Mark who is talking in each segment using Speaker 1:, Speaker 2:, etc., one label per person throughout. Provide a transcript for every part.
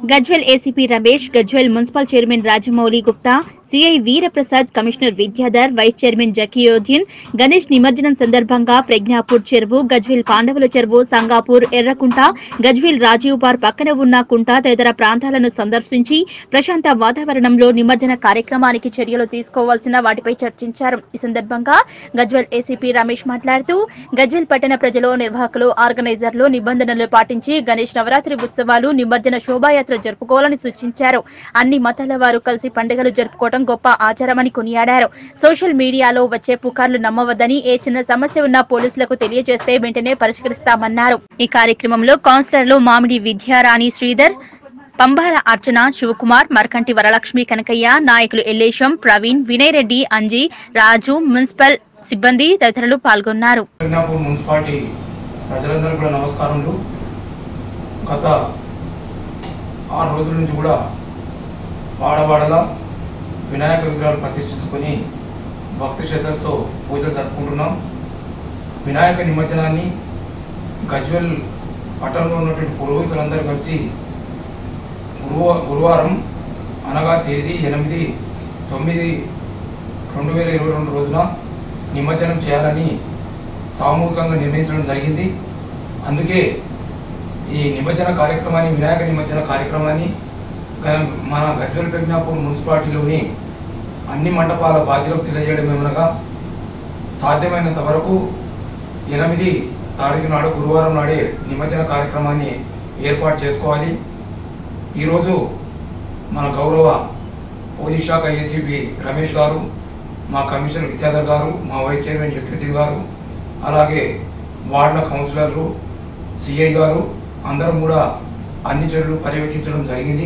Speaker 1: Gajwel ACP Ramesh Gajwel municipal chairman Rajamouli Gupta CI Veeraprasad commissioner Vidyadhar vice chairman Zakiyoddin Ganesh నిమజ్జనం సందర్భంగా ప్రజ్ఞాపూర్ చెరువు గజ్వెల్ పాండవుల చెరువు సంగాపూర్ ఎర్రకుంట గజ్వెల్ రాజీవ్ బార్ పక్కన ఉన్న కుంట తదితర ప్రాంతాలను సందర్శించి ప్రశాంత వాతావరణంలో నిమజ్జన కార్యక్రమానికి చర్యలు తీసుకోవాల్సిన వాటిపై చర్చించారు ఈ సందర్భంగా గజ్వెల్ ఏసీపీ రమేష్ మాట్లాడుతూ గజ్వెల్ పట్టణ ప్రజలు నిర్వాహకులు ఆర్గనైజర్లు నిబంధనలు పాటించి గణేష్ నవరాత్రి ఉత్సవాలు నిమజ్జన శోభాయాత్ర జరుపుకోవాలని సూచించారు అన్ని మతాల వారు కలిసి పండుగలు జరుపుకోవడం గొప్ప ఆచారమని కొనియాడారు సోషల్ మీడియాలో వచ్చే పుకార్లు నమ్మవద్దని ఏ చిన్న సమస్య ఉన్నా పోలీసులకు తెలియజేస్తే వెంటనే పరిష్కరిస్తామన్నారు ఈ కార్యక్రమంలో కౌన్సిలర్లు మామిడి విద్యారాణి శ్రీధర్ పంబాల అర్చన శివకుమార్ మరకంటి వరలక్ష్మి కనకయ్య నాయకులు ఎల్లేశం ప్రవీణ్ వినయ్ రెడ్డి అంజీ రాజు మున్సిపల్ సిబ్బంది తదితరులు పాల్గొన్నారు
Speaker 2: ప్రజ్ఞాపూర్ మున్సిపాలిటీ ప్రజలందరూ కూడా నమస్కారములు గత ఆరు రోజుల నుంచి కూడా వాడవాడలా వినాయక విగ్రహాలు ప్రతిష్ఠించుకొని భక్తి శ్రద్ధలతో పూజలు జరుపుకుంటున్నాం వినాయక నిమజ్జనాన్ని గజ్వెల్ పట్టణంలో ఉన్నటువంటి పురోహితులందరూ కలిసి గురువ గురువారం అనగా తేదీ ఎనిమిది తొమ్మిది రెండు వేల ఇరవై రెండు రోజున నిమజ్జనం చేయాలని సామూహికంగా నిర్ణయించడం జరిగింది అందుకే ఈ నిమజ్జన కార్యక్రమాన్ని వినాయక నిమజ్జన కార్యక్రమాన్ని గ- మన గజ్వెల్ ప్రజ్ఞాపూర్ మున్సిపాలిటీలోని అన్ని మండపాల బాధ్యులకు తెలియజేయడం ఏమనగా సాధ్యమైనంత వరకు ఎనిమిది తారీఖు నాడు గురువారం నాడే నిమజ్జన కార్యక్రమాన్ని ఏర్పాటు చేసుకోవాలి ఈరోజు మన గౌరవ పోలీస్ శాఖ ఏసీపీ రమేష్ గారు మా కమిషనర్ విద్యాధర్ గారు మా వైస్ చైర్మన్ జగ్యుద్దీన్ గారు అలాగే వార్డుల కౌన్సిలర్లు సిఐ గారు అందరం కూడా అన్ని చర్యలు పర్యవేక్షించడం జరిగింది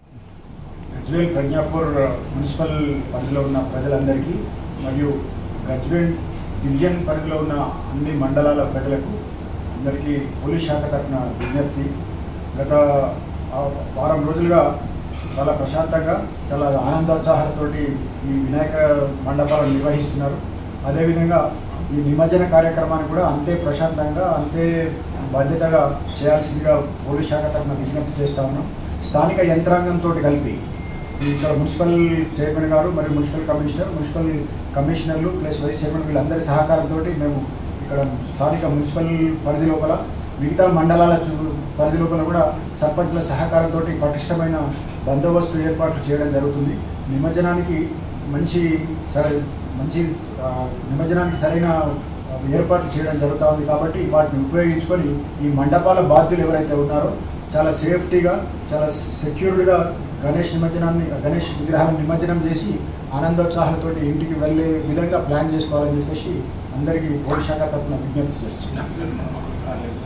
Speaker 3: గజ్వేల్ ప్రజ్ఞాపూర్ మున్సిపల్ పరిధిలో ఉన్న ప్రజలందరికీ మరియు గజ్వేల్ డివిజన్ పరిధిలో ఉన్న అన్ని మండలాల ప్రజలకు అందరికీ పోలీస్ శాఖ తరఫున విజ్ఞప్తి గత ఆ వారం రోజులుగా చాలా ప్రశాంతంగా చాలా ఆనందోత్సాహాలతో ఈ వినాయక మండపాలను నిర్వహిస్తున్నారు అదేవిధంగా ఈ నిమజ్జన కార్యక్రమాన్ని కూడా అంతే ప్రశాంతంగా అంతే బాధ్యతగా చేయాల్సిందిగా పోలీస్ శాఖ తరఫున విజ్ఞప్తి చేస్తా ఉన్నాం స్థానిక యంత్రాంగంతో కలిపి ఇక్కడ మున్సిపల్ చైర్మన్ గారు మరియు మున్సిపల్ కమిషనర్ మున్సిపల్ కమిషనర్లు ప్లస్ వైస్ చైర్మన్ వీళ్ళందరి సహకారంతో మేము ఇక్కడ స్థానిక మున్సిపల్ పరిధి లోపల మిగతా మండలాల చు- పరిధి లోపల కూడా సర్పంచ్ల సహకారంతో పటిష్టమైన బందోబస్తు ఏర్పాట్లు చేయడం జరుగుతుంది నిమజ్జనానికి మంచి సర మంచి ఆ, నిమజ్జనానికి సరైన ఆ, ఏర్పాట్లు చేయడం జరుగుతూ ఉంది కాబట్టి వాటిని ఉపయోగించుకొని ఈ మండపాల బాధ్యులు ఎవరైతే ఉన్నారో చాలా సేఫ్టీగా చాలా సెక్యూర్డ్గా గణేష్ నిమజ్జనాన్ని గణేష్ విగ్రహాలను నిమజ్జనం చేసి ఆనందోత్సాహాలతో ఇంటికి వెళ్ళే విధంగా ప్లాన్ చేసుకోవాలని చెప్పేసి అందరికీ పోలీస్ శాఖ తరఫున విజ్ఞప్తి చేస్తున్నాం
Speaker 2: చిన్న పిల్లలు మన వాళ్ళు రాలేదు.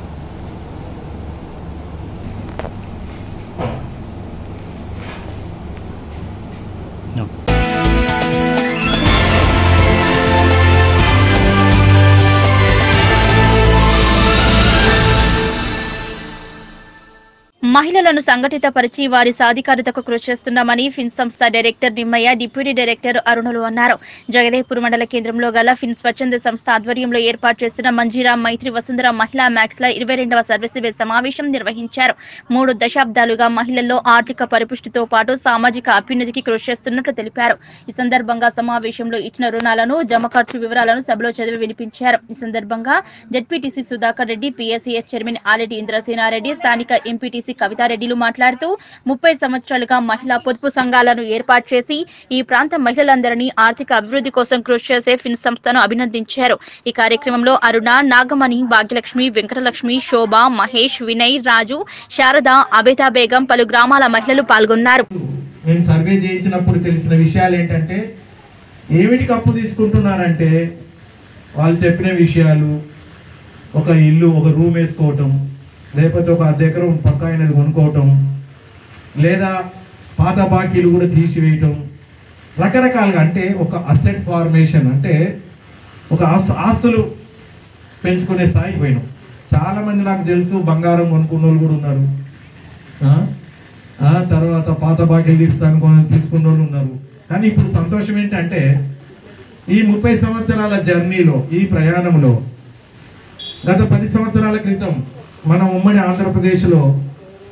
Speaker 1: మహిళలను సంఘటితపరిచి వారి సాధికారతకు కృషి చేస్తున్నామని ఫిన్స్ సంస్థ డైరెక్టర్ నిమ్మయ్య డిప్యూటీ డైరెక్టర్ అరుణులు అన్నారు జగదేపూర్ మండల కేంద్రంలో గల ఫిన్స్ స్వచ్ఛంద సంస్థ ఆధ్వర్యంలో ఏర్పాటు చేసిన మంజీరా మైత్రి వసుంధర మహిళా మ్యాక్స్ల ఇరవై రెండవ సర్వీసు సమావేశం నిర్వహించారు మూడు దశాబ్దాలుగా మహిళల్లో ఆర్థిక పరిపుష్టితో పాటు సామాజిక అభ్యున్నతికి కృషి చేస్తున్నట్లు తెలిపారు ఈ సందర్భంగా సమావేశంలో ఇచ్చిన రుణాలను జమ ఖర్చు వివరాలను సభలో చదివి వినిపించారు ఈ సందర్భంగా ZPTC Sudhakar Reddy PSCS chairman Aleti Indrasena Reddy స్థానిక ఎంపీటీసీ కవితారెడ్డిలు మాట్లాడుతూ ముప్పై సంవత్సరాలుగా మహిళా పొదుపు సంఘాలను ఏర్పాటు చేసి ఈ ప్రాంత మహిళలందరినీ ఆర్థిక అభివృద్ధి కోసం కృషి చేసే ఫిన్ సంస్థను అభినందించారు ఈ కార్యక్రమంలో అరుణ నాగమణి భాగ్యలక్ష్మి వెంకటలక్ష్మి శోభ మహేష్ వినయ్ రాజు శారద అబేతా బేగం పలు గ్రామాల మహిళలు పాల్గొన్నారు
Speaker 4: నేను సర్వే చేయించినప్పుడు తెలిసిన విషయాలు ఏంటంటే ఏమిటికి అప్పు తీసుకుంటున్నారంటే వాళ్ళు చెప్పిన విషయాలు ఒక ఇల్లు ఒక రూమ్ వేసుకోవటం లేకపోతే ఒక అర్ధ ఎకరం పక్క అయినది కొనుక్కోవటం లేదా పాత బాకీలు కూడా తీసివేయటం రకరకాలుగా అంటే ఒక అసెట్ ఫార్మేషన్ అంటే ఒక ఆస్తు ఆస్తులు పెంచుకునే స్థాయికి పోయినాం చాలామంది నాకు తెలుసు బంగారం కొనుక్కున్న వాళ్ళు కూడా ఉన్నారు ఆ? ఆ తర్వాత పాత బాకీలు తీస్తాను కొని తీసుకున్న వాళ్ళు ఉన్నారు కానీ ఇప్పుడు సంతోషం ఏంటంటే ఈ ముప్పై సంవత్సరాల జర్నీలో ఈ ప్రయాణంలో గత పది సంవత్సరాల క్రితం మన ఉమ్మడి ఆంధ్రప్రదేశ్లో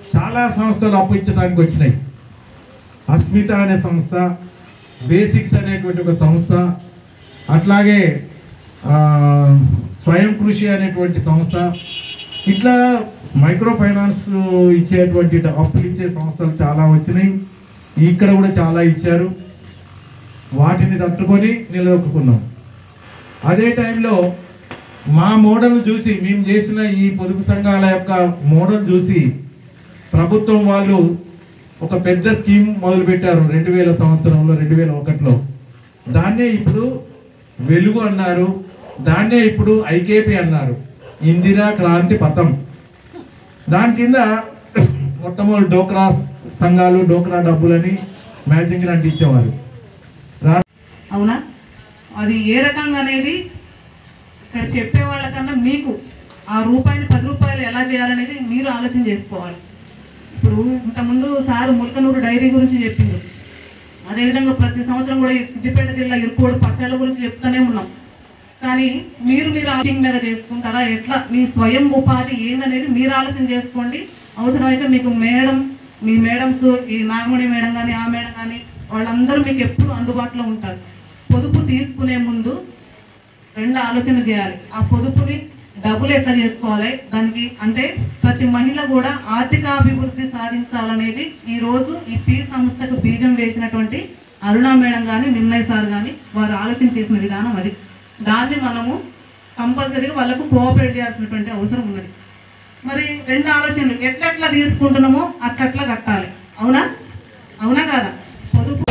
Speaker 4: చాలా సంస్థలు అప్పు ఇచ్చడానికి వచ్చినాయి అస్మిత అనే సంస్థ బేసిక్స్ అనేటువంటి ఒక సంస్థ అట్లాగే ఆ, స్వయం కృషి అనేటువంటి సంస్థ ఇట్లా మైక్రో ఫైనాన్స్ ఇచ్చేటువంటి అప్పులు ఇచ్చే సంస్థలు చాలా వచ్చినాయి ఇక్కడ కూడా చాలా ఇచ్చారు వాటిని తట్టుకొని నిలదొక్కున్నాం అదే టైంలో మా మోడల్ చూసి మేము చేసిన ఈ పొదుపు సంఘాల యొక్క మోడల్ చూసి ప్రభుత్వం వాళ్ళు ఒక పెద్ద స్కీమ్ మొదలుపెట్టారు రెండు వేల సంవత్సరంలో రెండు వేల ఒకటిలో దాన్నే ఇప్పుడు వెలుగు అన్నారు దాన్నే ఇప్పుడు ఐకేపీ అన్నారు ఇందిరా క్రాంతి పథం దాని కింద మొట్టమొదటి డోక్రా సంఘాలు డోక్రా డబ్బులని మ్యాచింగ్ గ్రాంట్ ఇచ్చేవారు రా-
Speaker 5: అవునా అది ఏ రకంగా అనేది ఇక్కడ చెప్పే వాళ్ళకన్నా మీకు ఆ రూపాయిని పది రూపాయలు ఎలా చేయాలనేది మీరు ఆలోచన చేసుకోవాలి ఇప్పుడు ఇంతకుముందు సారు ముల్కనూరు డైరీ గురించి చెప్పిండు అదేవిధంగా ప్రతి సంవత్సరం కూడా ఈ సిద్దిపేట జిల్లా ఇరుకోడు పచ్చళ్ళ గురించి చెప్తూనే ఉన్నాం కానీ మీరు మీరు ఆలోచన మీద చేసుకుంటారా ఎట్లా మీ స్వయం ఉపాధి ఏందనేది మీరు ఆలోచన చేసుకోండి అవసరమైతే మీకు మేడం మీ మేడమ్స్ ఈ నాగమణి మేడం కానీ ఆ మేడం కానీ వాళ్ళందరూ మీకు ఎప్పుడు అందుబాటులో ఉంటారు పొదుపు తీసుకునే ముందు రెండు ఆలోచన చేయాలి ఆ పొదుపుని డబ్బులు ఎట్లా చేసుకోవాలి దానికి అంటే ప్రతి మహిళ కూడా ఆర్థిక అభివృద్ధి సాధించాలనేది ఈ రోజు ఈ పీ సంస్థకు బీజం వేసినటువంటి అరుణా మేడం కానీ నిర్ణయ్ సార్ కానీ వారు ఆలోచన చేసిన విధానం అది దాన్ని మనము కంపల్సరీగా వాళ్ళకు కోఆపరేట్ చేయాల్సినటువంటి అవసరం ఉన్నది మరి రెండు ఆలోచనలు ఎట్లెట్లా తీసుకుంటున్నామో అట్లట్లా కట్టాలి అవునా అవునా కాదా పొదుపు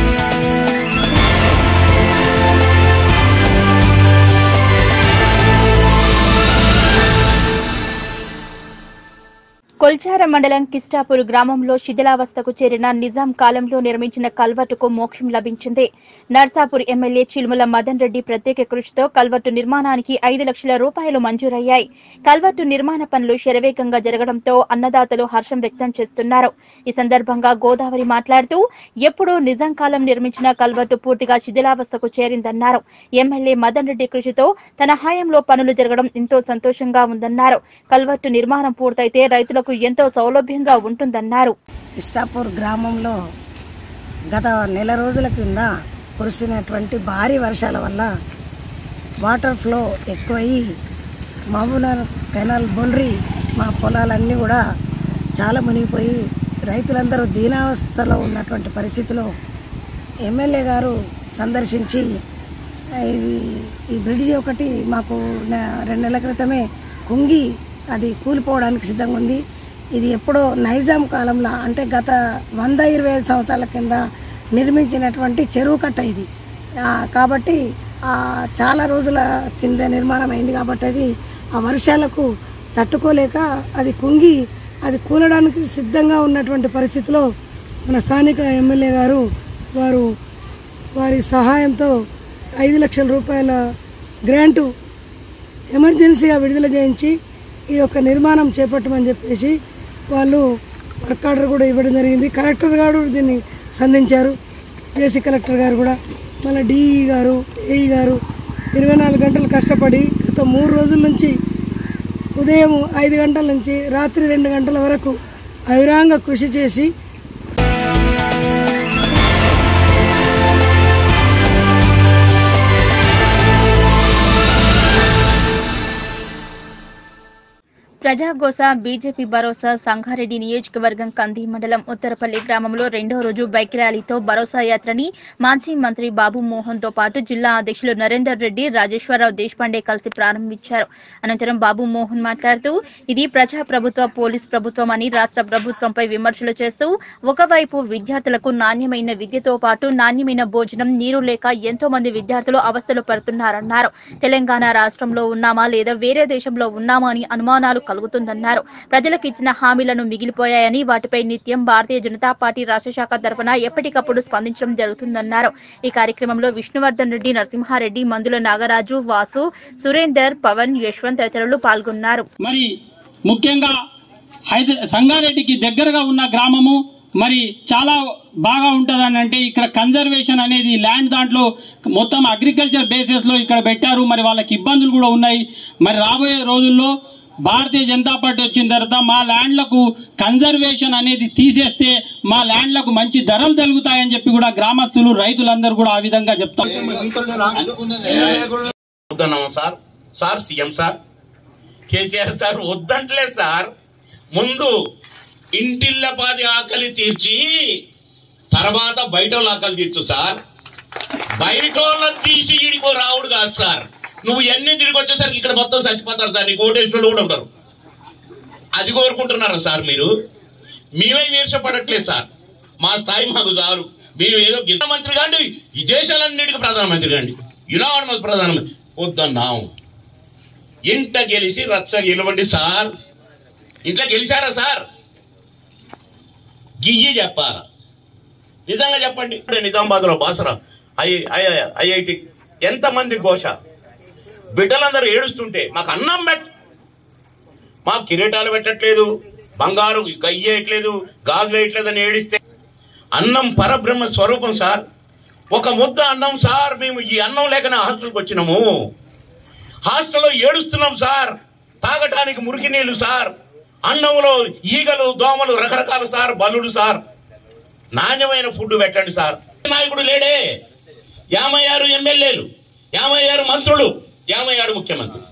Speaker 1: కొల్చార మండలం కిస్టాపూర్ గ్రామంలో శిథిలావస్థకు చేరిన నిజాం కాలంలో నిర్మించిన కల్వర్టుకు మోక్షం లభించింది నర్సాపూర్ ఎమ్మెల్యే చిలుముల మదన్ రెడ్డి ప్రత్యేక కృషితో కల్వర్టు నిర్మాణానికి ఐదు లక్షల రూపాయలు మంజూరయ్యాయి కల్వర్టు నిర్మాణ పనులు శరవేగంగా జరగడంతో అన్నదాతలు హర్షం వ్యక్తం చేస్తున్నారు ఈ సందర్భంగా గోదావరి మాట్లాడుతూ ఎప్పుడూ నిజాం కాలం నిర్మించిన కల్వర్టు పూర్తిగా శిథిలావస్థకు చేరిందన్నారు ఎమ్మెల్యే మదన్ రెడ్డి కృషితో తన హయాంలో పనులు జరగడం ఎంతో సంతోషంగా ఉందన్నారు కల్వర్టు నిర్మాణం పూర్తయితే రైతులకు ఎంతో సౌలభ్యంగా ఉంటుందన్నారు
Speaker 6: ఇష్టాపూర్ గ్రామంలో గత నెల రోజుల కింద కురిసినటువంటి భారీ వర్షాల వల్ల వాటర్ ఫ్లో ఎక్కువయ్యి మహబూబ్నగర్ కెనాల్ బొండ్రి మా పొలాలన్నీ కూడా చాలా మునిగిపోయి రైతులందరూ దీనావస్థలో ఉన్నటువంటి పరిస్థితిలో ఎమ్మెల్యే గారు సందర్శించి ఇది ఈ బ్రిడ్జి ఒకటి మాకు నె- రెండు నెలల క్రితమే కుంగి అది కూలిపోవడానికి సిద్ధంగా ఉంది ఇది ఎప్పుడో నైజాం కాలంలో అంటే గత వంద ఇరవై ఐదు సంవత్సరాల కింద నిర్మించినటువంటి చెరువు కట్ట ఇది ఆ, కాబట్టి ఆ, చాలా రోజుల కింద నిర్మాణం అయింది కాబట్టి అది ఆ వర్షాలకు తట్టుకోలేక అది కుంగి అది కూలడానికి సిద్ధంగా ఉన్నటువంటి పరిస్థితిలో మన స్థానిక ఎమ్మెల్యే గారు వారు వారి సహాయంతో ఐదు లక్షల రూపాయల గ్రాంటు ఎమర్జెన్సీగా విడుదల చేయించి ఈ యొక్క నిర్మాణం చేపట్టమని చెప్పేసి వాళ్ళు వర్క్ ఆర్డర్ కూడా ఇవ్వడం జరిగింది కలెక్టర్ గారు దీన్ని సంధించారు జేసీ కలెక్టర్ గారు కూడా మళ్ళీ డిఈ గారు ఏఈ గారు ఇరవై నాలుగు గంటలు కష్టపడి గత మూడు రోజుల నుంచి ఉదయం ఐదు గంటల నుంచి రాత్రి రెండు గంటల వరకు అవిరాంగ కృషి చేసి
Speaker 1: ప్రజాగోస బీజేపీ భరోసా సంగారెడ్డి నియోజకవర్గం కంది మండలం ఉత్తరపల్లి గ్రామంలో రెండో రోజు బైక్ ర్యాలీతో భరోసా యాత్రని మాజీ మంత్రి బాబు మోహన్ తో పాటు జిల్లా అధ్యక్షులు నరేందర్ రెడ్డి రాజేశ్వరరావు దేశపాండే కలిసి ప్రారంభించారు అనంతరం బాబు మోహన్ మాట్లాడుతూ ఇది ప్రజా ప్రభుత్వ పోలీస్ ప్రభుత్వం అని రాష్ట్ర ప్రభుత్వంపై విమర్శలు చేస్తూ ఒకవైపు విద్యార్థులకు నాణ్యమైన విద్యతో పాటు నాణ్యమైన భోజనం నీరు లేక ఎంతో మంది విద్యార్థులు అవస్థలు పడుతున్నారన్నారు తెలంగాణ రాష్ట్రంలో ఉన్నామా లేదా వేరే దేశంలో ఉన్నామా అని అనుమానాలు కలుగుతుందన్నారు ప్రజలకు ఇచ్చిన హామీలను మిగిలిపోయాయని వాటిపై నిత్యం భారతీయ జనతా పార్టీ రాష్ట్ర శాఖ తరఫున ఎప్పటికప్పుడు స్పందించడం జరుగుతుందన్నారు ఈ కార్యక్రమంలో విష్ణువర్ధన్ రెడ్డి నరసింహారెడ్డి మందుల నాగరాజు వాసు సురేందర్ పవన్ యశ్వంత్ తదితరులు పాల్గొన్నారు
Speaker 7: మరి ముఖ్యంగా హైద సంగారెడ్డికి దగ్గరగా ఉన్న గ్రామము మరి చాలా బాగా ఉంటుందని అంటే ఇక్కడ కన్జర్వేషన్ అనేది ల్యాండ్ దాంట్లో మొత్తం అగ్రికల్చర్ బేసిస్లో ఇక్కడ పెట్టారు మరి వాళ్ళకి ఇబ్బందులు కూడా ఉన్నాయి మరి రాబోయే రోజుల్లో భారతీయ జనతా పార్టీ వచ్చిన తర్వాత మా ల్యాండ్లకు కన్జర్వేషన్ అనేది తీసేస్తే మా ల్యాండ్లకు మంచి ధరలు తగ్గుతాయని చెప్పి కూడా గ్రామస్తులు రైతులందరూ కూడా ఆ విధంగా చెప్తారు
Speaker 8: వద్దన్నామా sir sir CM sir KCR sir వద్దంటలే సార్ ముందు ఇంటిల్లపాది ఆకలి తీర్చి తర్వాత బయట వాళ్ళ ఆకలి తీర్చు సార్ బయట వాళ్ళని తీసి ఈడికో రావుడు కాదు సార్ నువ్వు ఎన్ని తిరిగి వచ్చేసరికి ఇక్కడ మొత్తం చచ్చిపోతారు సార్ నీకు ఓటేశ్వరులు కూడా ఉండరు అది కోరుకుంటున్నారా సార్ మీరు మేమే వీర్షపడట్లేదు సార్ మా స్థాయి మాకు చాలు మేము ఏదో గిన్న మంత్రి కాండి ఈ దేశాలన్నిటికీ ప్రధానమంత్రి కాండి యునానమస్ ప్రధానమంత్రి వద్దన్నాం ఇంట గెలిచి రచ్చ గెలవండి సార్ ఇంట్లో గెలిచారా సార్ గియ్యి చెప్పారా నిజంగా చెప్పండి ఇప్పుడే నిజామాబాద్లో బాసరా ఐ ఐఐటి ఎంతమంది ఘోష బిడ్డలందరూ ఏడుస్తుంటే మాకు అన్నం పెట్ట మాకు కిరీటాలు పెట్టట్లేదు బంగారు గయ్యేయట్లేదు గాజులు వేయట్లేదని ఏడిస్తే అన్నం పరబ్రహ్మ స్వరూపం సార్ ఒక ముద్ద అన్నం సార్ మేము ఈ అన్నం లేకనే హాస్టల్కి వచ్చినాము హాస్టల్లో ఏడుస్తున్నాం సార్ తాగటానికి మురికి నీళ్లు సార్ అన్నంలో ఈగలు దోమలు రకరకాలు సార్ బల్లుడు సార్ నాణ్యమైన ఫుడ్ పెట్టండి సార్ నాయకుడు లేడే యాభై ఆరు ఎమ్మెల్యేలు యాభై ఆరు మంత్రులు యాభై ఆరు ముఖ్యమంత్రి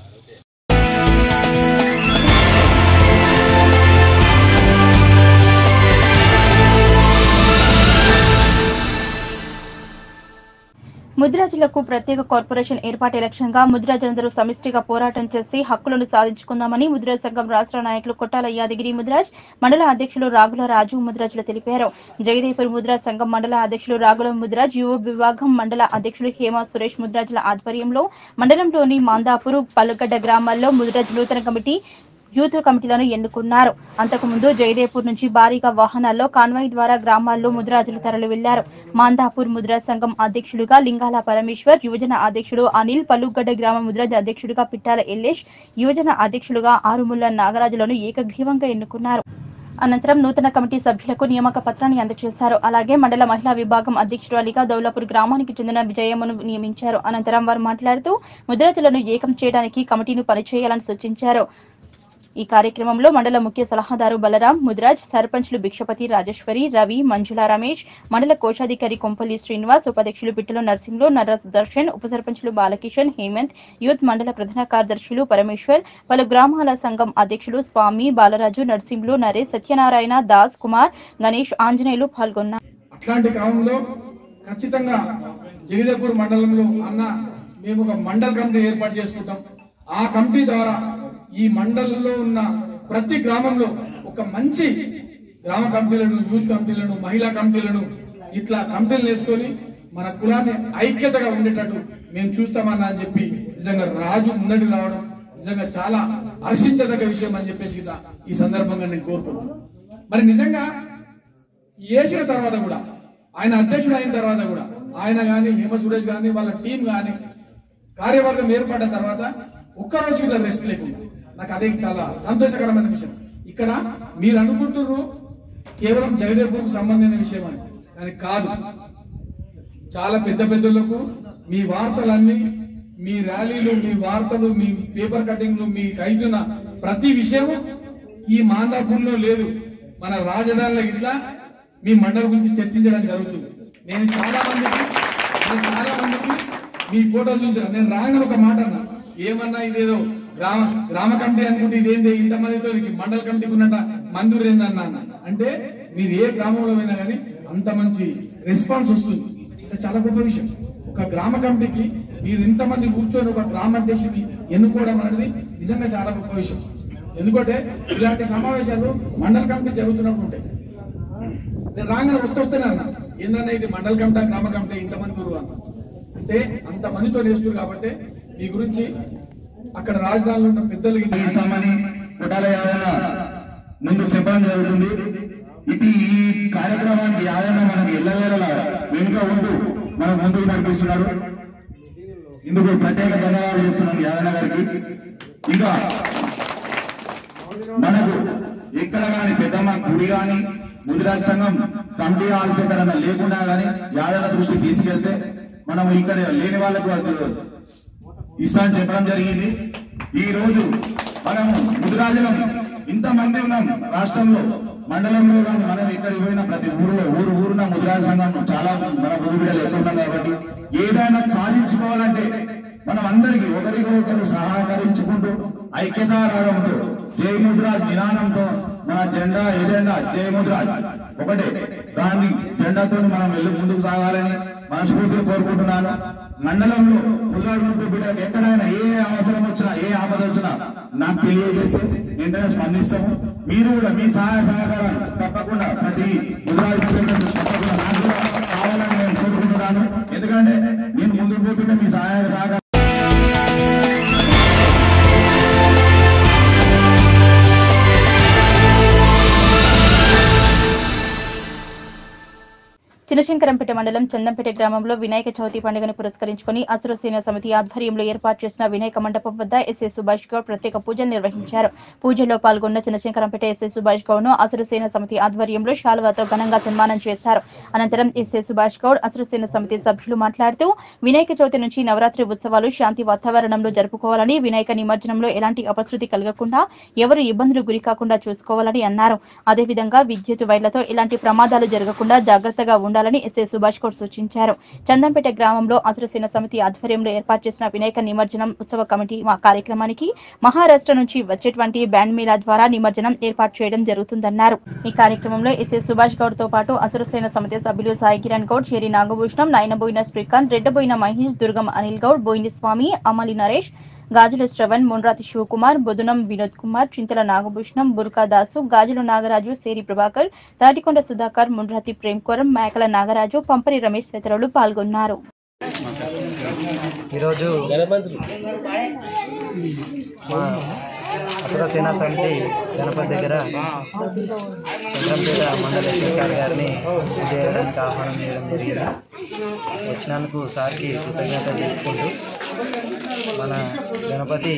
Speaker 1: ముదిరాజులకు ప్రత్యేక కార్పొరేషన్ ఏర్పాటు లక్ష్యంగా ముదిరాజులందరూ సమిష్టిగా పోరాటం చేసి హక్కులను సాధించుకుందామని ముదిరాజ్ సంఘం రాష్ట్ర నాయకులు కొట్టాల యాదగిరి ముదిరాజ్ మండల అధ్యక్షులు రాగుల రాజు ముదిరాజులు తెలిపారు జగదేపూర్ ముదిరాజ్ సంఘం మండల అధ్యక్షులు రాగుల ముదిరాజ్ యువ విభాగం మండల అధ్యక్షులు హేమ సురేష్ ముదిరాజుల ఆధ్వర్యంలో మండలంలోని మాందాపూర్ పల్లగడ్డ గ్రామాల్లో ముదిరాజ్ నూతన కమిటీ యూత్ కమిటీలను ఎన్నుకున్నారు అంతకుముందు జయదేపూర్ నుంచి భారీగా వాహనాల్లో కాన్వాయ్ ద్వారా గ్రామాల్లో ముదిరాజులు తరలి వెళ్లారు మాందాపూర్ ముదిరాజ్ సంఘం అధ్యక్షులుగా లింగాల పరమేశ్వర్ యువజన అధ్యక్షుడు అనిల్ పల్లుగడ్డ గ్రామ ముదిరాజ్ అధ్యక్షుడిగా పిట్టాల ఎల్లేష్ యువజన అధ్యక్షులుగా ఆరుముల్ల నాగరాజులను ఏకగ్రీవంగా ఎన్నుకున్నారు అనంతరం నూతన కమిటీ సభ్యులకు నియామక పత్రాన్ని అందజేశారు అలాగే మండల మహిళా విభాగం అధ్యక్షురాలిగా దౌలాపూర్ గ్రామానికి చెందిన విజయమ్మను నియమించారు అనంతరం వారు మాట్లాడుతూ ముద్రాజులను ఏకం చేయడానికి కమిటీని పనిచేయాలని సూచించారు ఈ కార్యక్రమంలో మండల ముఖ్య సలహాదారు బలరాం ముద్రాజ్ సర్పంచ్లు భిక్షపతి రాజేశ్వరి రవి మంజుల రమేష్ మండల కోశాధికారి కొంపల్లి శ్రీనివాస్ ఉపాధ్యక్షులు పిట్టల నర్సింగ్లు నర్రస్ దర్శన్ ఉప సర్పంచ్లు బాలకిషన్ హేమంత్ యూత్ మండల ప్రధాన కార్యదర్శులు పరమేశ్వర్ పలు గ్రామాల సంఘం అధ్యక్షులు స్వామి బాలరాజు నర్సింహులు నరేష్ సత్యనారాయణ దాస్ కుమార్ గణేష్ ఆంజనేయులు పాల్గొన్నారు
Speaker 4: అట్లాంటి క్రమంలో ఖచ్చితంగా జగదేపూర్ మండలంలో అన్న మేము ఒక మండల కమిటీ ఏర్పాటు చేసుకుంటాం ఆ కమిటీ ద్వారా ఈ మండలంలో ఉన్న ప్రతి గ్రామంలో ఒక మంచి గ్రామ కమిటీలను యూత్ కమిటీలను మహిళా కమిటీలను ఇట్లా కమిటీలు వేసుకొని మన కులాన్ని ఐక్యతగా ఉండేటట్టు మేము చూస్తామన్నా అని చెప్పి నిజంగా రాజు ముందడికి రావడం నిజంగా చాలా హర్షించదగ్గ విషయం అని చెప్పేసి ఇట్లా ఈ సందర్భంగా నేను కోరుకుంటున్నాను మరి నిజంగా వేసిన తర్వాత కూడా ఆయన అధ్యక్షుడు అయిన తర్వాత కూడా ఆయన గాని హేమ సురేష్ గాని వాళ్ళ టీం గాని కార్యవర్గం ఏర్పడిన తర్వాత ఒక్క రోజు కూడా రెస్ట్ లేకుండా నాకు అదే చాలా సంతోషకరమైన విషయం ఇక్కడ మీరు అనుకుంటున్నారు కేవలం జగదేవ్కు సంబంధించిన విషయం అని కానీ కాదు చాలా పెద్ద పెద్దలకు మీ వార్తలన్నీ మీ ర్యాలీలు మీ వార్తలు మీ పేపర్ కటింగ్లు మీ కైతున్న ప్రతి విషయం ఈ మాందాపూర్లో లేదు మన రాజధానిలో ఇట్లా మీ మండలి గురించి చర్చించడం జరుగుతుంది నేను చాలా మందికి నేను చాలా మందికి మీ ఫోటోలు చూసాను నేను రాగానే ఒక మాట అన్నా ఏమన్నా ఇదేదో గ్రామ గ్రామ కమిటీ అనుకుంటే ఇదేంటి ఇంతమందితో నీకు మండల కమిటీకి ఉన్నట్ట మందురు ఏందన్నా అన్న. అంటే మీరు ఏ గ్రామంలో పోయినా కానీ అంత మంచి రెస్పాన్స్ వస్తుంది అంటే చాలా గొప్ప విషయం ఒక గ్రామ కమిటీకి మీరు ఇంతమంది కూర్చొని ఒక గ్రామ అధ్యక్షుడిని ఎన్నుకోవడం అనేది నిజంగా చాలా గొప్ప విషయం ఎందుకంటే ఇలాంటి సమావేశాలు మండల కమిటీ జరుగుతున్నప్పుడు ఉంటాయి నేను రాగానే వస్తూ వస్తేనే అన్నా ఏందన్నా ఇది మండల కమిటీ గ్రామ కమిటీ ఇంతమంది గురువు అన్న అంటే అంత మందితో నేర్చుకురు కాబట్టి మీ గురించి అక్కడ రాజధానిలో ఉన్న పెద్దలకి
Speaker 9: చేస్తామని కొట్టాల యాదన్న ముందు చెప్పడం జరుగుతుంది ఇది ఈ కార్యక్రమానికి యాదన్న మనకి ఎల్లవేళల వెనుక ఉంటూ మన ముందుకు నడిపిస్తున్నారు ఇందుకు ప్రత్యేక ధన్యవాదాలు చేస్తున్నాం యాదన్న గారికి ఇంకా మనకు ఎక్కడ గాని పెద్దమ్మ గుడి గాని ముదిరాజ్ సంఘం కమిటీ హాల్స్ ఎక్కడన్నా లేకుండా గాని యాదన్న దృష్టి తీసుకెళ్తే మనం ఇక్కడ లేని వాళ్ళకు అది ఇస్తా అని చెప్పడం జరిగింది ఈ రోజు మనము ముదిరాజులం ఇంతమంది ఉన్నాం రాష్ట్రంలో మండలంలో కానీ మనం ఎక్కడికి పోయినా ప్రతి ఊరిలో ఊరు ఊరున ముదిరాజు సంఘం చాలా మన ముదిబిడలు ఎక్కున్నాం కాబట్టి ఏదైనా సాధించుకోవాలంటే మనం అందరికీ ఒకరికి ఒకరు సహకరించుకుంటూ ఐక్యతారాగంతో జై ముద్రాజ్ నినాదంతో మన జెండా ఎజెండా జై ముద్రాజ్ ఒకటే దాన్ని జెండాతో మనం వెళ్ళి ముందుకు సాగాలని మనస్ఫూర్తిగా కోరుకుంటున్నాను మండలంలో ముద్రాజ్ ముందు బిడ్డకు ఎక్కడైనా ఏ అవసరం వచ్చినా ఏ ఆపద వచ్చినా నాకు తెలియజేస్తే వెంటనే స్పందిస్తాము మీరు కూడా మీ సహాయ సహకారాలు తప్పకుండా ప్రతి ముద్రాజ్ బిడ్డకు తప్పకుండా నాకు కూడా కావాలని నేను కోరుకుంటున్నాను ఎందుకంటే నేను ముందుకు పోతుంటే మీ సహాయ సహకారం
Speaker 1: చినశంకరంపేట మండలం చందంపేట గ్రామంలో వినాయక చవితి పండుగను పురస్కరించుకుని అసురసేన సమితి ఆధ్వర్యంలో ఏర్పాటు చేసిన వినాయక మండపం వద్ద ఎస్ఎస్ సుభాష్ గౌడ్ ప్రత్యేక పూజలు నిర్వహించారు పూజల్లో పాల్గొన్న చినశంకరంపేట ఎస్ఎస్ సుభాష్ గౌడ్ ను అసురసేన సమితి ఆధ్వర్యంలో శాలువాతో ఘనంగా సన్మానం చేశారు అనంతరం ఎస్ఎస్ సుభాష్ గౌడ్ అసురసేన సమితి సభ్యులు మాట్లాడుతూ వినాయక చవితి నుంచి నవరాత్రి ఉత్సవాలు శాంతి వాతావరణంలో జరుపుకోవాలని వినాయక నిమజ్జనంలో ఎలాంటి అపశృతి కలగకుండా ఎవరు ఇబ్బందులు గురి కాకుండా చూసుకోవాలని అన్నారు అదేవిధంగా విద్యుత్ వైర్లతో ఎలాంటి ప్రమాదాలు జరగకుండా జాగ్రత్తగా ఉండాలని ఎస్ఏ సుభాష్ గౌడ్ సూచించారు చందంపేట గ్రామంలో అసురసేన సమితి ఆధ్వర్యంలో ఏర్పాటు చేసిన వినాయక నిమజ్జనం ఉత్సవ కమిటీ మా కార్యక్రమానికి మహారాష్ట్ర నుంచి వచ్చేటువంటి బ్యాండ్ మేళా ద్వారా నిమజ్జనం ఏర్పాటు చేయడం జరుగుతుందన్నారు ఈ కార్యక్రమంలో ఎస్ఏ సుభాష్ గౌడ్ తో పాటు అసురసేన సమితి సభ్యులు సాయి కిరణ్ గౌడ్ చేరి నాగభూషణం నాయనబోయిన శ్రీకాంత్ రెడ్డబోయిన మహేష్ దుర్గం అనిల్ గౌడ్ బోయిని స్వామి అమలి నరేష్ గాజుల శ్రవణ్ మున్రాతి శివకుమార్ బుధనం వినోద్ కుమార్ చింతల నాగభూషణం బుర్కా దాసు గాజుల నాగరాజు సేరి ప్రభాకర్ తాటికొండ సుధాకర్ మున్రాతి ప్రేమ్కోరం మేకల నాగరాజు పంపరి రమేష్ తదితరులు పాల్గొన్నారు
Speaker 10: ఈరోజు మా అసుర సేనా సమితి గణపతి దగ్గర చంద్రంపేట మండల సార్ గారిని పూజ చేయడానికి ఆహ్వానం చేయడం జరిగింది వచ్చినందుకు సార్కి కృతజ్ఞత తెలుపుకుంటూ మన గణపతి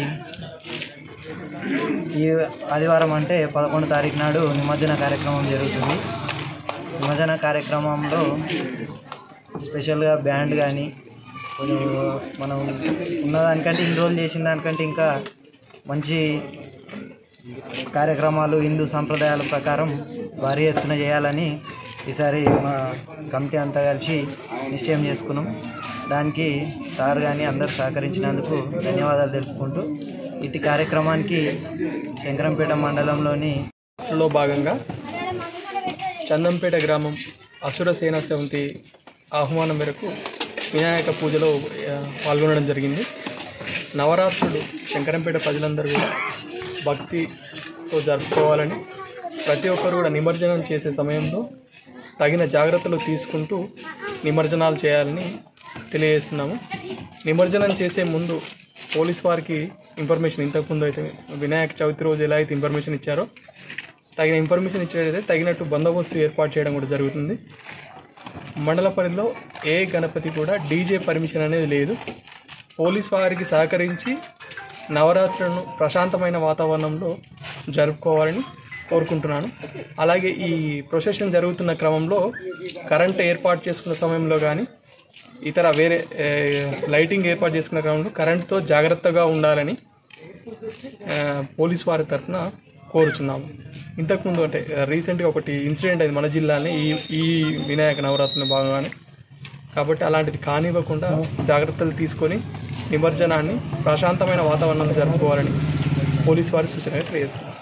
Speaker 10: ఈ ఆదివారం అంటే పదకొండు తారీఖు నాడు నిమజ్జన కార్యక్రమం జరుగుతుంది నిమజ్జన కార్యక్రమంలో స్పెషల్గా బ్యాండ్ కానీ కొంచెం మనం ఉన్నదానికంటే ఇన్ని రోజులు చేసిన దానికంటే ఇంకా మంచి కార్యక్రమాలు హిందూ సంప్రదాయాల ప్రకారం భారీ ఎత్తున చేయాలని ఈసారి మా కమిటీ అంతా కలిసి నిశ్చయం చేసుకున్నాం దానికి సార్ కానీ అందరు సహకరించినందుకు ధన్యవాదాలు తెలుపుకుంటూ ఇటు కార్యక్రమానికి శంకరంపేట మండలంలోని
Speaker 11: లో భాగంగా చందంపేట గ్రామం అసుర సేనా సమితి ఆహ్వానం మేరకు వినాయక పూజలో ఆ, పాల్గొనడం జరిగింది నవరాత్రులు శంకరంపేట ప్రజలందరూ కూడా భక్తితో జరుపుకోవాలని ప్రతి ఒక్కరు కూడా నిమజ్జనం చేసే సమయంలో తగిన జాగ్రత్తలు తీసుకుంటూ నిమజ్జనాలు చేయాలని తెలియజేస్తున్నాము నిమజ్జనం చేసే ముందు పోలీస్ వారికి ఇన్ఫర్మేషన్ ఇంతకుముందు అయితే వినాయక చవితి రోజు ఎలా అయితే ఇన్ఫర్మేషన్ ఇచ్చారో తగిన ఇన్ఫర్మేషన్ ఇచ్చినట్లయితే తగినట్టు బందోబస్తు ఏర్పాటు చేయడం కూడా జరుగుతుంది మండల పరిధిలో ఏ గణపతి కూడా డీజే పర్మిషన్ అనేది లేదు పోలీస్ వారికి సహకరించి నవరాత్రులను ప్రశాంతమైన వాతావరణంలో జరుపుకోవాలని కోరుకుంటున్నాను అలాగే ఈ ప్రొసెషన్ జరుగుతున్న క్రమంలో కరెంట్ ఏర్పాటు చేసుకున్న సమయంలో కానీ ఇతర వేరే ఏ, లైటింగ్ ఏర్పాటు చేసుకున్న క్రమంలో కరెంటుతో జాగ్రత్తగా ఉండాలని ఆ, పోలీస్ వారి తరఫున కోరుచున్నాము ఇంతకుముందు అంటే రీసెంట్గా ఒకటి ఇన్సిడెంట్ అయింది మన జిల్లానే ఈ ఈ వినాయక నవరాత్రుల భాగంగానే కాబట్టి అలాంటిది కానివ్వకుండా జాగ్రత్తలు తీసుకొని నిమజ్జనాన్ని ప్రశాంతమైన వాతావరణంలో జరుపుకోవాలని పోలీస్ వారి సూచనగా తెలియజేస్తున్నారు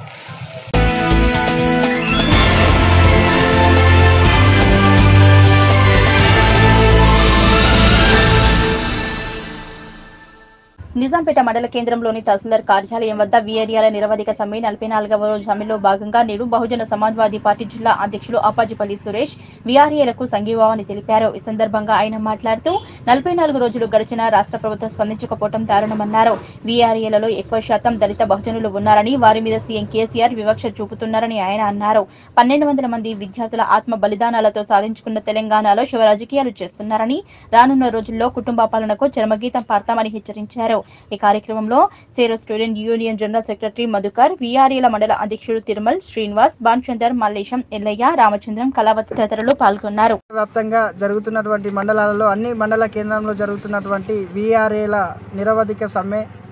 Speaker 1: నిజాంపేట మండల కేంద్రంలోని తహసీల్దార్ కార్యాలయం వద్ద వీఆర్యాల నిరవధిక సమ్మె నలభై నాలుగవ రోజు సమ్మెలో భాగంగా నేడు బహుజన సమాజ్వాదీ పార్టీ జిల్లా అధ్యక్షులు అప్పాజిపల్లి సురేష్ వీఆర్ఏలకు సంఘీభావాన్ని తెలిపారు ఈ సందర్భంగా ఆయన మాట్లాడుతూ నలభై నాలుగు రోజులు గడిచిన రాష్ట్ర ప్రభుత్వం స్పందించకపోవడం దారుణమన్నారు వీఆర్ఏలలో ఎక్కువ శాతం దళిత బహుజనులు ఉన్నారని వారి మీద సీఎం కేసీఆర్ వివక్ష చూపుతున్నారని ఆయన అన్నారు పన్నెండు వందల మంది విద్యార్థుల ఆత్మ బలిదానాలతో సాధించుకున్న తెలంగాణలో శివ రాజకీయాలు చేస్తున్నారని రానున్న రోజుల్లో కుటుంబ పాలనకు చరమగీతం పాడతామని హెచ్చరించారు ఈ కార్యక్రమంలో సేరో student union general secretary Madhukar వీఆర్ఏల మండల అధ్యక్షుడు తిరుమల్ శ్రీనివాస్ బాన్చందర్ మల్లేశం ఎల్లయ్య రామచంద్రం కళావతి తదితరులు పాల్గొన్నారు
Speaker 12: వ్యాప్తంగా జరుగుతున్నటువంటి మండలాలలో అన్ని మండల కేంద్రంలో జరుగుతున్నటువంటి వీఆర్ఏల నిరవధిక సమ్మె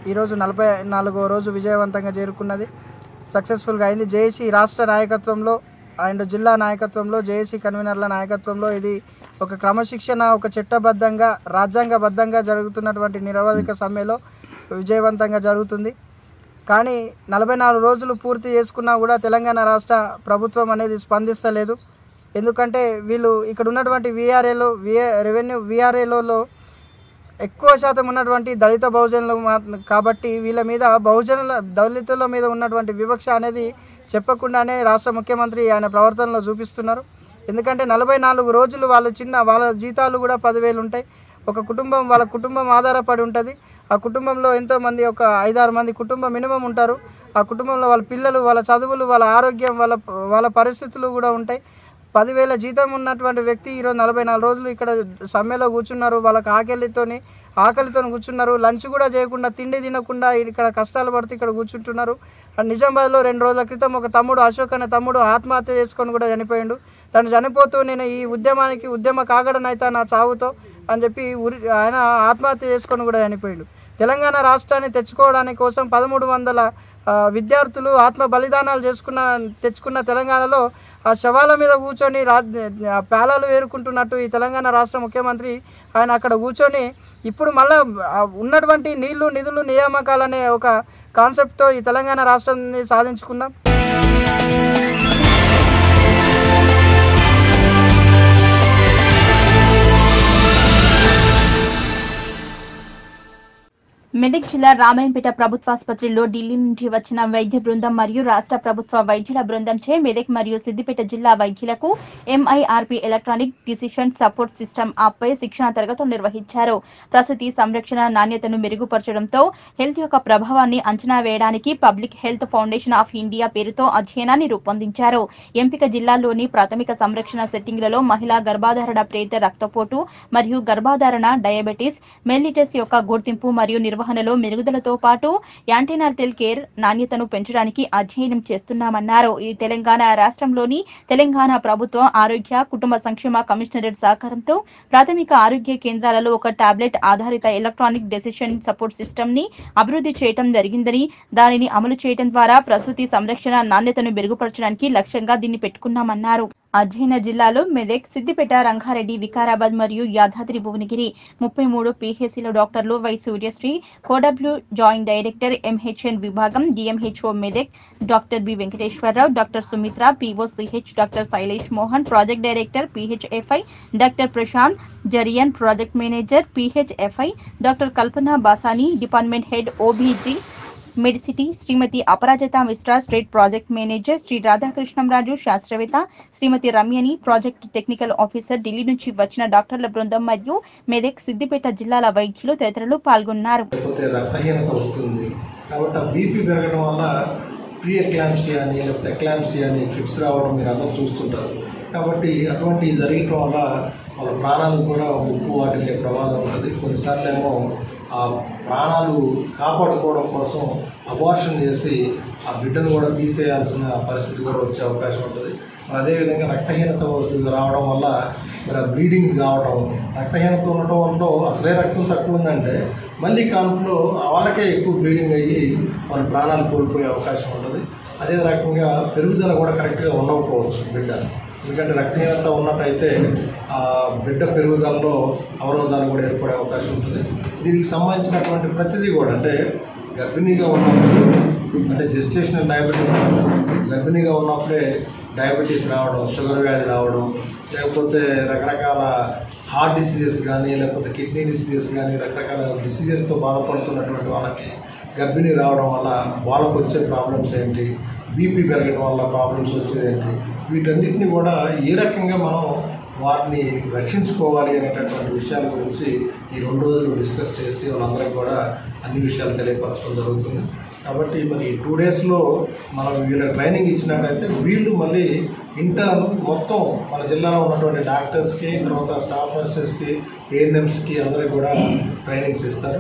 Speaker 12: ఈరోజు నలభై నాలుగో రోజు విజయవంతంగా చేరుకున్నది సక్సెస్ఫుల్గా అయింది జేఏసీ రాష్ట్ర నాయకత్వంలో అండ్ జిల్లా నాయకత్వంలో జేఏసీ కన్వీనర్ల నాయకత్వంలో ఇది ఒక క్రమశిక్షణ ఒక చట్టబద్ధంగా రాజ్యాంగబద్ధంగా జరుగుతున్నటువంటి నిరవధిక సమ్మెలో విజయవంతంగా జరుగుతుంది కానీ నలభై నాలుగు రోజులు పూర్తి చేసుకున్నా కూడా తెలంగాణ రాష్ట్ర ప్రభుత్వం అనేది స్పందిస్తలేదు ఎందుకంటే వీళ్ళు ఇక్కడ ఉన్నటువంటి విఆర్ఏలో విఏ రెవెన్యూ విఆర్ఏలలో ఎక్కువ శాతం ఉన్నటువంటి దళిత బహుజనులు మా- కాబట్టి వీళ్ళ మీద బహుజనుల దళితుల మీద ఉన్నటువంటి వివక్ష అనేది చెప్పకుండానే రాష్ట్ర ముఖ్యమంత్రి ఆయన ప్రవర్తనలో చూపిస్తున్నారు ఎందుకంటే నలభై నాలుగు రోజులు వాళ్ళు చిన్న వాళ్ళ జీతాలు కూడా పదివేలు ఉంటాయి ఒక కుటుంబం వాళ్ళ కుటుంబం ఆధారపడి ఉంటుంది ఆ కుటుంబంలో ఎంతో మంది ఒక ఐదారు మంది కుటుంబం మినిమం ఉంటారు ఆ కుటుంబంలో వాళ్ళ పిల్లలు వాళ్ళ చదువులు వాళ్ళ ఆరోగ్యం వాళ్ళ వాళ్ళ పరిస్థితులు కూడా ఉంటాయి పదివేల జీతం ఉన్నటువంటి వ్యక్తి ఈరోజు నలభై నాలుగు రోజులు ఇక్కడ సమ్మెలో కూర్చున్నారు వాళ్ళకి ఆకలితోని ఆకలితో కూర్చున్నారు లంచ్ కూడా చేయకుండా తిండి తినకుండా ఇక్కడ కష్టాలు పడుతూ ఇక్కడ కూర్చుంటున్నారు అండ్ నిజామాబాద్లో రెండు రోజుల క్రితం ఒక తమ్ముడు అశోక్ అనే తమ్ముడు ఆత్మహత్య చేసుకొని కూడా చనిపోయిండు తను చనిపోతూ నేను ఈ ఉద్యమానికి ఉద్యమ కాగడనైతా నా చావుతో అని చెప్పి ఉరి ఆయన ఆత్మహత్య చేసుకొని కూడా చనిపోయిండు తెలంగాణ రాష్ట్రాన్ని తెచ్చుకోవడానికి కోసం పదమూడు వందల ఆ, విద్యార్థులు ఆత్మ బలిదానాలు చేసుకున్న తెచ్చుకున్న తెలంగాణలో ఆ శవాల మీద కూర్చొని రా ఆ పేలాలు వేరుకుంటున్నట్టు ఈ తెలంగాణ రాష్ట్ర ముఖ్యమంత్రి ఆయన అక్కడ కూర్చొని ఇప్పుడు మళ్ళా ఆ ఉన్నటువంటి నీళ్లు నిధులు నియామకాలనే ఒక కాన్సెప్ట్తో ఈ తెలంగాణ రాష్ట్రాన్ని సాధించుకున్నాం
Speaker 1: మెదక్ జిల్లా రామాయంపేట ప్రభుత్వాసుపత్రిలో ఢిల్లీ నుంచి వచ్చిన వైద్య బృందం మరియు రాష్ట్ర ప్రభుత్వ వైద్యుల బృందంచే మెదక్ మరియు సిద్దిపేట జిల్లా వైద్యులకు MIRP electronic decision support system యాప్పై శిక్షణ తరగతులు నిర్వహించారు ప్రసూతి సంరక్షణ నాణ్యతను మెరుగుపరచడంతో హెల్త్ యొక్క ప్రభావాన్ని అంచనా వేయడానికి public health foundation of India పేరుతో అధ్యయనాన్ని రూపొందించారు ఎంపిక జిల్లాల్లోని ప్రాథమిక సంరక్షణ సెట్టింగ్లలో మహిళా గర్భాధారణ ప్రేత రక్తపోటు మరియు గర్భాధారణ డయాబెటీస్ మెల్లిటస్ యొక్క గుర్తింపు మరియు నిర్వహణలో మెరుగుదలతో పాటు యాంటీనాటల్ కేర్ నాణ్యతను పెంచడానికి అధ్యయనం చేస్తున్నామన్నారు ఇది తెలంగాణ రాష్ట్రంలోని తెలంగాణ ప్రభుత్వ ఆరోగ్య కుటుంబ సంక్షేమ కమిషనరేట్ సహకారంతో ప్రాథమిక ఆరోగ్య కేంద్రాలలో ఒక టాబ్లెట్ ఆధారిత ఎలక్ట్రానిక్ డెసిషన్ సపోర్ట్ సిస్టమ్ ని అభివృద్ధి చేయడం జరిగిందని దానిని అమలు చేయడం ద్వారా ప్రసూతి సంరక్షణ నాణ్యతను మెరుగుపరచడానికి లక్ష్యంగా దీన్ని పెట్టుకున్నామన్నారు అధ్యయన జిల్లాలో మెదక్ సిద్దిపేట రంగారెడ్డి వికారాబాద్ మరియు యాదాద్రి భువనగిరి ముప్పై మూడు పీహెసీల డాక్టర్లు వై సూర్యశ్రీ కోడబ్ల్యూ జాయింట్ డైరెక్టర్ ఎంహెచ్ఎన్ విభాగం DMHO Medak doctor B Venkateswara Rao doctor Sumitra PO CH doctor Shailesh Mohan project director PHFI doctor Prashant జరియన్ project manager PHFI doctor Kalpana Basani department head OBG Medicity Shrimati Aparajita Mishra state project manager Shri Radhakrishnamraju శాస్త్రవేత్త శ్రీమతి రమ్యని ప్రాజెక్ట్ టెక్నికల్ ఆఫీసర్ ఢిల్లీ నుంచి వచ్చిన డాక్టర్ల బృందం మరియు మెదక్ సిద్దిపేట జిల్లాల వైద్యులు తదితరులు పాల్గొన్నారు
Speaker 13: లేకపోతే రక్తహీనత వస్తుంది కాబట్టి ఆ బీపీ పెరగడం వల్ల ప్రీ ఎక్లాంసియా అని లేకపోతే ఎక్లాంసియా అని ఫిక్స్ రావడం మీరు అందరూ చూస్తుంటారు కాబట్టి అటువంటి జరగటం వల్ల వాళ్ళ ప్రాణాలు కూడా ముప్పు వాటిల్లే ప్రమాదం ఉంటుంది కొన్నిసార్లు ఏమో ఆ ప్రాణాలు కాపాడుకోవడం కోసం అబార్షన్ చేసి ఆ బిడ్డను కూడా తీసేయాల్సిన పరిస్థితి కూడా వచ్చే అవకాశం ఉంటుంది మరి అదేవిధంగా రక్తహీనత రావడం వల్ల మరి ఆ బ్లీడింగ్ కావడం రక్తహీనత ఉండటం వల్ల అసలే రక్తం తక్కువ ఉందంటే మళ్ళీ కాన్పులో వాళ్ళకే ఎక్కువ బ్లీడింగ్ అయ్యి వాళ్ళ ప్రాణాలు కోల్పోయే అవకాశం ఉంటుంది అదే రకంగా పెరుగుదల కూడా కరెక్ట్గా ఉండకపోవచ్చు బిడ్డ ఎందుకంటే రక్తహీనత ఉన్నట్టయితే ఆ బిడ్డ పెరుగుదలలో అవరోధాలు కూడా ఏర్పడే అవకాశం ఉంటుంది దీనికి సంబంధించినటువంటి ప్రతిదీ కూడా అంటే గర్భిణీగా ఉన్నప్పుడు అంటే జెస్టేషనల్ డయాబెటీస్ అంటారు. గర్భిణీగా ఉన్నప్పుడే డయాబెటీస్ రావడం షుగర్ వ్యాధి రావడం లేకపోతే రకరకాల హార్ట్ డిసీజెస్ కానీ లేకపోతే కిడ్నీ డిసీజెస్ కానీ రకరకాల డిసీజెస్తో బాధపడుతున్నటువంటి వాళ్ళకి గర్భిణీ రావడం వల్ల వాళ్ళకు వచ్చే ప్రాబ్లమ్స్ ఏంటి బీపీ పెరగడం వల్ల ప్రాబ్లమ్స్ వచ్చేది ఏంటి వీటన్నిటిని కూడా ఏ రకంగా మనం వారిని రక్షించుకోవాలి అనేటటువంటి విషయాల గురించి ఈ రెండు రోజులు డిస్కస్ చేసి వాళ్ళందరికీ కూడా అన్ని విషయాలు తెలియపరచడం జరుగుతుంది కాబట్టి మరి టూ డేస్లో మనం వీళ్ళ ట్రైనింగ్ ఇచ్చినట్టయితే వీళ్ళు మళ్ళీ ఇంటర్న్ మొత్తం మన జిల్లాలో ఉన్నటువంటి డాక్టర్స్కి తర్వాత స్టాఫ్ నర్సెస్కి ఏఎన్ఎంస్కి అందరికీ కూడా ట్రైనింగ్స్ ఇస్తారు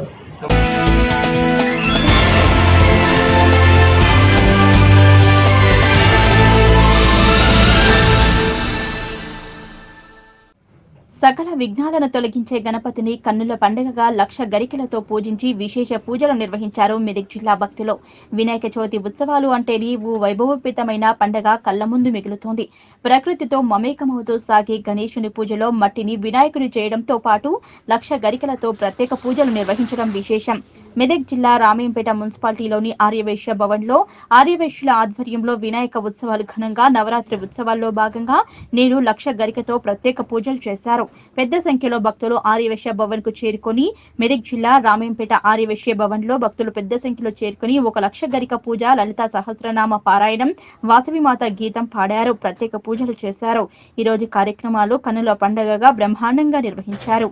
Speaker 1: సకల విఘ్నాలను తొలగించే గణపతిని కన్నుల పండుగగా లక్ష గరికలతో పూజించి విశేష పూజలు నిర్వహించారు మెదక్ జిల్లా భక్తులు వినాయక చవితి ఉత్సవాలు అంటేనే ఓ వైభవోపేతమైన పండగ కళ్ల ముందు మిగులుతోంది ప్రకృతితో మమేకమవుతూ సాగే గణేశుని పూజలో మట్టిని వినాయకుని చేయడంతో పాటు లక్ష గరికలతో ప్రత్యేక పూజలు నిర్వహించడం విశేషం మెదక్ జిల్లా రామేంపేట మున్సిపాలిటీలోని ఆర్యవైశ్య భవన్లో ఆర్యవైశ్యుల ఆధ్వర్యంలో వినాయక ఉత్సవాలు ఘనంగా నవరాత్రి ఉత్సవాల్లో భాగంగా నేడు లక్ష గరికతో ప్రత్యేక పూజలు చేశారు పెద్ద సంఖ్యలో భక్తులు ఆర్యవైశ్య భవన్ కు చేరుకొని మెదక్ జిల్లా రామేంపేట ఆర్యవైశ్య భవన్ లో భక్తులు పెద్ద సంఖ్యలో చేరుకొని ఒక లక్ష గరిక పూజ లలిత సహస్రనామ పారాయణం వాసవిమాత గీతం పాడారు ప్రత్యేక పూజలు చేశారు ఈ రోజు కార్యక్రమాలు కన్నుల పండుగగా బ్రహ్మాండంగా నిర్వహించారు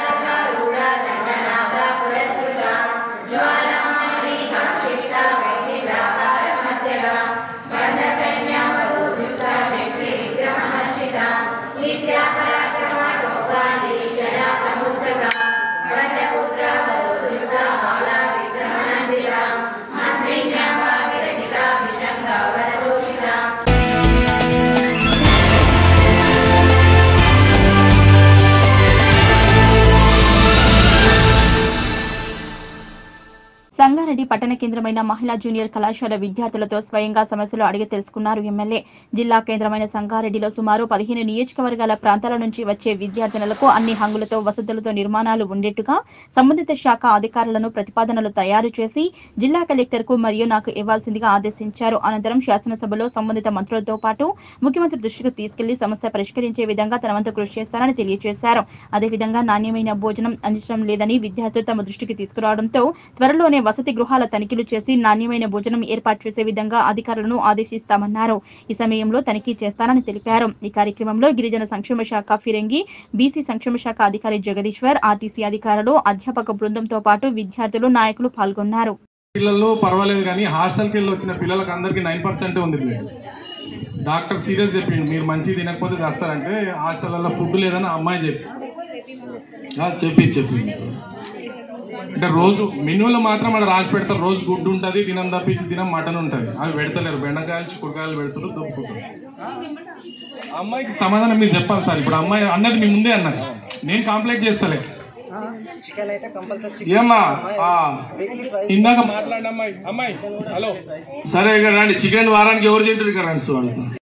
Speaker 1: సంగారెడ్డి పట్టణ కేంద్రమైన మహిళా జూనియర్ కళాశాల విద్యార్థులతో స్వయంగా సమస్యలు అడిగి తెలుసుకున్నారు ఎమ్మెల్యే జిల్లా కేంద్రమైన సంగారెడ్డిలో సుమారు పదిహేను నియోజకవర్గాల ప్రాంతాల నుంచి వచ్చే విద్యార్థినులకు అన్ని హంగులతో వసతులతో నిర్మాణాలు ఉండేట్టుగా సంబంధిత శాఖ అధికారులను ప్రతిపాదనలు తయారు చేసి జిల్లా కలెక్టర్ కు మరియు నాకు ఇవ్వాల్సిందిగా ఆదేశించారు అనంతరం శాసనసభలో సంబంధిత మంత్రులతో పాటు ముఖ్యమంత్రి దృష్టికి తీసుకెళ్లి సమస్య పరిష్కరించే విధంగా తన వంతు కృషి చేస్తారని తెలియజేశారు అదేవిధంగా నాణ్యమైన భోజనం అందించడం లేదని విద్యార్థులు తమ దృష్టికి తీసుకురావడంతో త్వరలోనే వసతి గృహాల తనిఖీలు చేసి నాణ్యమైన భోజనం ఏర్పాటు చేసే విధంగా అధికారులను ఆదేశిస్తామన్నారు ఈ సమయంలో తనిఖీ చేస్తానని తెలిపారు ఈ కార్యక్రమంలో గిరిజన సంక్షేమ శాఖ ఫిరంగి బీసీ సంక్షేమ శాఖ అధికారి జగదీశ్వర్ ఆర్టీసీ అధికారులు అధ్యాపక బృందంతో పాటు విద్యార్థులు నాయకులు పాల్గొన్నారు
Speaker 14: పిల్లలు పర్వాలేదు కానీ హాస్టల్కి వెళ్ళి వచ్చిన పిల్లలకు అందరికి నైన్ పర్సెంట్ ఉంది బ్లడ్ డాక్టర్ సీరియస్ చెప్పిండు మీరు మంచి తినకపోతే చేస్తారంటే హాస్టల్లో ఫుడ్ లేదని ఆ అమ్మాయి చెప్పి ఆ, చెప్పి చెప్పింది అంటే రోజు మెనూలో మాత్రం అక్కడ రాసి పెడతారు రోజు గుడ్డు ఉంటుంది తినం తప్పించి తినం మటన్ ఉంటుంది అవి పెడతలేరు బెండకాయలు చిక్కుడుకాయలు పెడతారు దొప్పుకుంటారు ఆ అమ్మాయికి సమాధానం మీరు చెప్పాలి సార్ ఇప్పుడు అమ్మాయి అన్నది మీ ముందే అన్నది నేను కంప్లైంట్ చేస్తలే
Speaker 12: చికెన్ అయితే కంపల్సరీ
Speaker 14: ఏమ్మా ఆ, ఇందాక మాట్లాడిన అమ్మాయి అమ్మాయి హలో సరే ఇక్కడ రండి చికెన్ వారానికి ఎవరు తింటారు ఇక్కడ రండి చూడండి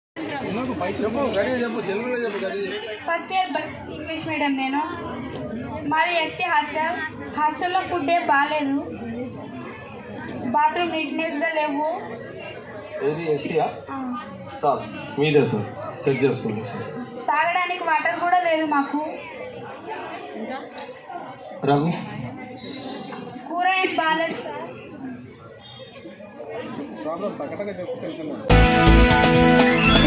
Speaker 15: ఫస్ట్ ఇయర్ బ- ఇంగ్లీష్ మీడియం నేను మాది ఎస్టీ హాస్టల్ హాస్టల్లో ఫుడ్ ఏం బాగాలేదు బాత్రూమ్ నీట్నెస్గా లేవు
Speaker 14: ఏది ఎస్టీయా సార్ మీదే సార్ చెక్ చేసుకోండి సార్
Speaker 15: తాగడానికి వాటర్ కూడా లేదు మాకు
Speaker 14: రఘు
Speaker 15: కూర ఏం బాగాలేదు సార్
Speaker 14: ప్రాబ్లం